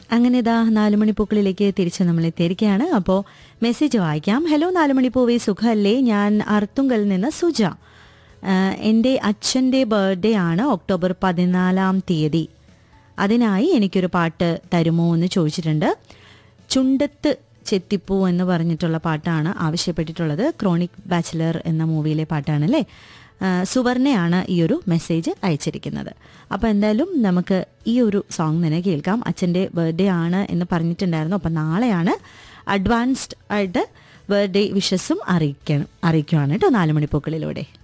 അങ്ങനെ ഇതാ നാലുമണിപ്പൂക്കളിലേക്ക് തിരിച്ച് നമ്മൾ എത്തിയിരിക്കുകയാണ് അപ്പോൾ മെസ്സേജ് വായിക്കാം ഹലോ നാലുമണിപ്പൂവേ സുഖമല്ലേ ഞാൻ അർത്തുങ്കൽ നിന്ന് സുജ ആഹ് എൻ്റെ അച്ഛൻ്റെ ബർത്ത്ഡേ ആണ് ഒക്ടോബർ പതിനാലാം തീയതി അതിനായി എനിക്കൊരു പാട്ട് തരുമോ എന്ന് ചോദിച്ചിട്ടുണ്ട് ചുണ്ടത്ത് ചെത്തിപ്പൂ എന്ന് പറഞ്ഞിട്ടുള്ള പാട്ടാണ് ആവശ്യപ്പെട്ടിട്ടുള്ളത് ക്രോണിക് ബാച്ചിലർ എന്ന മൂവിയിലെ പാട്ടാണ് അല്ലേ ആഹ് സുവർണയാണ് ഈ ഒരു മെസ്സേജ് അയച്ചിരിക്കുന്നത് അപ്പോൾ എന്തായാലും നമുക്ക് ഈ ഒരു സോങ് തന്നെ കേൾക്കാം അച്ഛൻ്റെ ബർത്ത്ഡേ ആണ് എന്ന് പറഞ്ഞിട്ടുണ്ടായിരുന്നു അപ്പോൾ നാളെയാണ് അഡ്വാൻസ്ഡ് ആയിട്ട് ബർത്ത്ഡേ വിഷസും അറിയിക്കണം അറിയിക്കുവാണ് കേട്ടോ നാല് മണിപ്പൂക്കളിലൂടെ